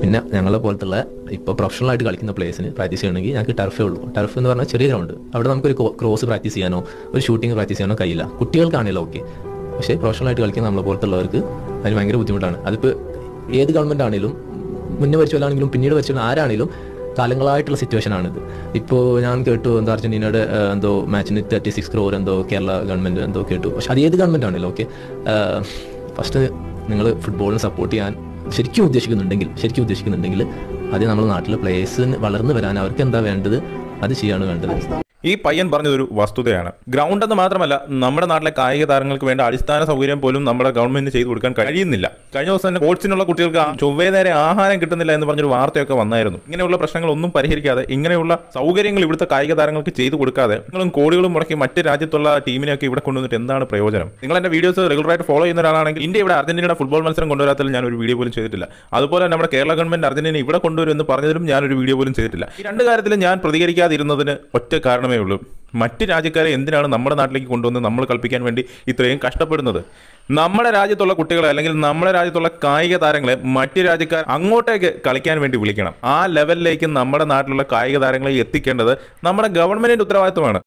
പിന്നെ ഞങ്ങളെ പോലത്തുള്ള ഇപ്പോൾ പ്രൊഫഷണൽ ആയിട്ട് കളിക്കുന്ന പ്ലേയേഴ്സിന് പ്രാക്ടീസ് ചെയ്യണമെങ്കിൽ ഞങ്ങൾക്ക് ടർഫേ ഉള്ളൂ ടർഫ് എന്ന് പറഞ്ഞാൽ ചെറിയ ഗ്രൗണ്ട് അവിടെ നമുക്കൊരു ക്രോസ് പ്രാക്ടീസ് ചെയ്യാനോ ഒരു ഷൂട്ടിംഗ് പ്രാക്ടീസ് ചെയ്യാനോ കഴിയില്ല കുട്ടികൾക്കാണെങ്കിലും ഓക്കെ പക്ഷേ പ്രൊഫഷണൽ ആയിട്ട് കളിക്കുന്ന നമ്മളെ പോലത്തുള്ളവർക്ക് അതിന് ഭയങ്കര ബുദ്ധിമുട്ടാണ് അതിപ്പോൾ ഏത് ഗവൺമെന്റ് ആണെങ്കിലും മുന്നേ ഭരിച്ചാലാണെങ്കിലും പിന്നീട് ഭരിച്ചാലും ആരാണെങ്കിലും കാലങ്ങളായിട്ടുള്ള സിറ്റുവേഷൻ ആണിത് ഇപ്പോൾ ഞാൻ കേട്ടു എന്തോ അർജന്റീനയുടെ ആ, എന്തോ മാച്ചിന് തേർട്ടി സിക്സ് ക്രോർ എന്തോ കേരള ഗവൺമെന്റ് എന്തോ കേട്ടു പക്ഷെ അത് ഏത് ഗവൺമെന്റ് ആണല്ലോ ഓക്കെ ഫസ്റ്റ് നിങ്ങൾ ഫുട്ബോളിനെ സപ്പോർട്ട് ചെയ്യാൻ ശരിക്കും ഉദ്ദേശിക്കുന്നുണ്ടെങ്കിൽ ശരിക്കും ഉദ്ദേശിക്കുന്നുണ്ടെങ്കിൽ ആദ്യം നമ്മുടെ നാട്ടിലെ പ്ലേയേഴ്സിന് വളർന്നു വരാൻ അവർക്ക് എന്താ വേണ്ടത് അത് ചെയ്യാണ് വേണ്ടത് ഈ പയ്യൻ പറഞ്ഞതൊരു വസ്തുതയാണ് ഗ്രൗണ്ട് എന്ന് മാത്രമല്ല നമ്മുടെ നാട്ടിലെ കായിക താരങ്ങൾക്ക് വേണ്ട അടിസ്ഥാന സൗകര്യം പോലും നമ്മുടെ ഗവൺമെന്റിന് ചെയ്തു കൊടുക്കാൻ കഴിയുന്നില്ല കഴിഞ്ഞ ദിവസം തന്നെ കോച്ചിനുള്ള കുട്ടികൾക്ക് ആ ചൊവ്വേ നേരെ ആഹാരം കിട്ടുന്നില്ല എന്ന് പറഞ്ഞൊരു വാർത്തയൊക്കെ വന്നായിരുന്നു ഇങ്ങനെയുള്ള പ്രശ്നങ്ങളൊന്നും പരിഹരിക്കാതെ ഇങ്ങനെയുള്ള സൗകര്യങ്ങൾ ഇവിടുത്തെ കായിക താരങ്ങൾക്ക് ചെയ്തു കൊടുക്കാതെ നിങ്ങളും കോടികളും മുടക്കി മറ്റ് രാജ്യത്തുള്ള ടീമിനെയൊക്കെ ഇവിടെ കൊണ്ടുവന്നിട്ട് എന്താണ് പ്രയോജനം നിങ്ങൾ എന്റെ വീഡിയോസ് റെഗുലറായിട്ട് ഫോളോ ചെയ്യുന്ന ഒരാളാണെങ്കിൽ ഇന്ത്യ ഇവിടെ അർജന്റീനയുടെ ഫുട്ബോൾ മത്സരം കൊണ്ടുവരാത്തതിൽ ഞാൻ ഒരു വീഡിയോ പോലും ചെയ്തിട്ടില്ല അതുപോലെ നമ്മുടെ കേരള ഗവൺമെന്റ് അർജന്റീന ഇവിടെ കൊണ്ടുവരും എന്ന് പറഞ്ഞതിലും ഞാൻ ഒരു വീഡിയോ പോലും ചെയ്തിട്ടില്ല ഈ രണ്ട് കാര്യത്തിലും ഞാൻ പ്രതികരിക്കാതിരുന്നതിന് ഒറ്റ കാരണമേ ഉള്ളൂ മറ്റ് രാജ്യക്കാരെ എന്തിനാണ് നമ്മുടെ നാട്ടിലേക്ക് കൊണ്ടുവന്ന് നമ്മൾ കളിപ്പിക്കാൻ വേണ്ടി ഇത്രയും കഷ്ടപ്പെടുന്നത് നമ്മുടെ രാജ്യത്തുള്ള കുട്ടികളെ അല്ലെങ്കിൽ നമ്മുടെ രാജ്യത്തുള്ള കായിക താരങ്ങളെ മറ്റ് രാജ്യക്കാർ അങ്ങോട്ടേക്ക് കളിക്കാൻ വേണ്ടി വിളിക്കണം ആ ലെവലിലേക്ക് നമ്മുടെ നാട്ടിലുള്ള കായിക താരങ്ങളെ എത്തിക്കേണ്ടത് നമ്മുടെ ഗവൺമെന്റിന്റെ ഉത്തരവാദിത്തമാണ്